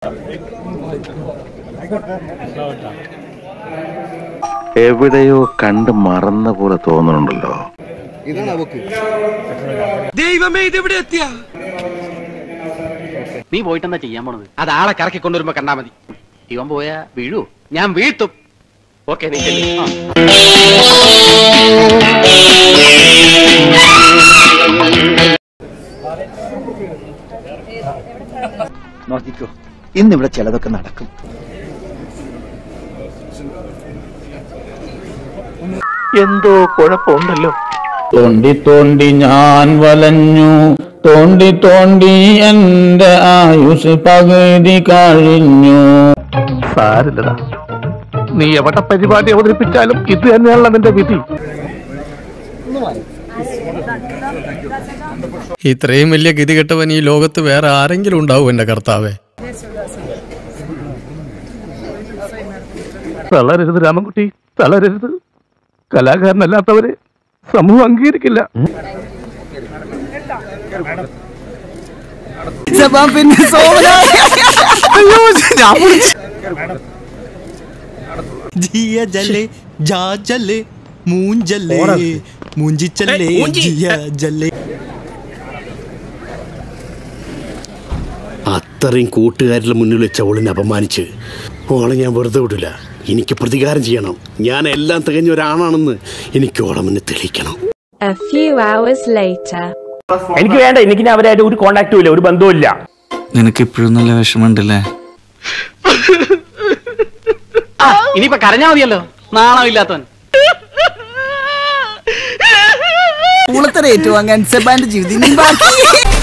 എവിടെയോ കണ്ട് മറന്ന പോലെ തോന്നുന്നുണ്ടല്ലോ നീ പോയിട്ട് എന്താ ചെയ്യാൻ പോണത് അത് ആളെ കറക്കി കൊണ്ടുവരുമ്പോ കണ്ടാ മതി ഇവൻ പോയാ വീഴൂ ഞാൻ വീഴ്ത്തും ഓക്കെ നീ ചെല്ല്. ആ. നോക്കിക്കോ ഇന്നിവിടെ ചിലതൊക്കെ നടക്കും എന്തോ കുഴപ്പമുണ്ടല്ലോ തോണ്ടി തോണ്ടി ഞാൻ വലഞ്ഞു തോണ്ടി തോണ്ടി എന്റെ ആയുസ് പകുതി കഴിഞ്ഞു സാരില്ലടാ നീ എവിടെ പരിപാടി അവതരിപ്പിച്ചാലും ഇത് തന്നെയാണല്ലോ നിന്റെ വിധി ഇത്രയും വലിയ ഗതികെട്ടവൻ ഈ ലോകത്ത് വേറെ ആരെങ്കിലും ഉണ്ടാവും എന്റെ കർത്താവേ തളരരുത് രാമൻകുട്ടി തളരരുത് കലാകാരനല്ലാത്തവരെ സമൂഹം അംഗീകരിക്കില്ല ജിയ ജല്ലേ ജാ ജല്ലേ മൂഞ്ചല്ലേ മൂഞ്ചിച്ചല്ലേ ജിയ ജല്ലേ അത്രയും കൂട്ടുകാരുടെ മുന്നിൽ വെച്ച് അവളിനെ അപമാനിച്ച് ഓളെ ഞാൻ വെറുതെ വിടില്ല എനിക്ക് പ്രതികാരം ചെയ്യണം ഞാൻ എല്ലാം തികഞ്ഞ ഒരാളാണെന്ന് എനിക്ക് ഓളെ മുന്നിൽ തെളിയിക്കണം A few hours later. എനിക്ക് വേണ്ട എനിക്ക് ഞാൻ അവരായിട്ട് ഒരു കോണ്ടാക്റ്റും ഇല്ല ഒരു ബന്ധവും ഇല്ല നിനക്ക് ഇപ്പോഴും നല്ല വിഷമമുണ്ടല്ലേ ആ, ഇനിയിപ്പൊ കരഞ്ഞാ മതിയല്ലോ നാണം ഇല്ലാത്തവൻ പൂളത്തറ ഏറ്റുവാങ്ങാൻ സെബാന്റെ ജീവിതം ഇനി ബാക്കി